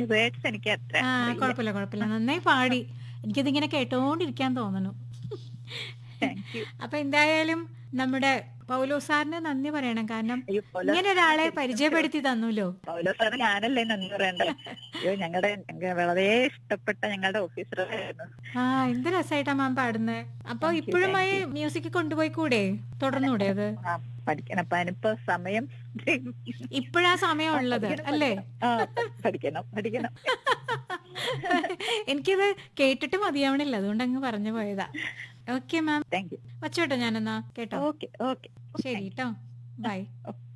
Words എനിക്ക് അത്ര ആ അറിയില്ല. കുഴപ്പമില്ല കുഴപ്പമില്ല നന്നായി പാടി എനിക്കിതിങ്ങനെ കേട്ടോണ്ടിരിക്കാൻ തോന്നുന്നു Thank you. അപ്പൊ എന്തായാലും നമ്മുടെ പൗലോ സാറിന് നന്ദി പറയണം കാരണം അയ്യോ, പൗലോ ഇങ്ങനെ ഒരാളെ പരിചയപ്പെടുത്തി തന്നല്ലോ പൗലോ സാറ് ഞാനല്ലേ നന്ദി പറയണ്ടേ അയ്യോ ഞങ്ങളുടെ ഞങ്ങ- വളരെ ഇഷ്ടപ്പെട്ട ഞങ്ങളുടെ ഓഫീസറായിരുന്നു ആ എന്ത് രസമായിട്ടാ മാം പാടുന്നത് അപ്പൊ Thank you, ഇപ്പോഴും thank ഈ മ്യൂസിക് കൊണ്ടുപോയി കൂടെ തുടർന്നൂടെ അത് ആ, പഠിക്കണം അപ്പൊ അതിനിപ്പോ സമയം ഇപ്പോഴാ സമയം ഉള്ളത് പഠിക്കണം, അല്ലേ ആ പഠിക്കണം പഠിക്കണം എനിക്കിത് കേട്ടിട്ട് മതിയാവണില്ല അതുകൊണ്ട് അങ്ങ് പറഞ്ഞു പോയതാ ഓക്കെ മാം താങ്ക് യു വച്ചോട്ടെ ഞാനെന്നാ കേട്ടോ ഓക്കെ ഓക്കെ ശരി കേട്ടോ ബൈ ഓക്കെ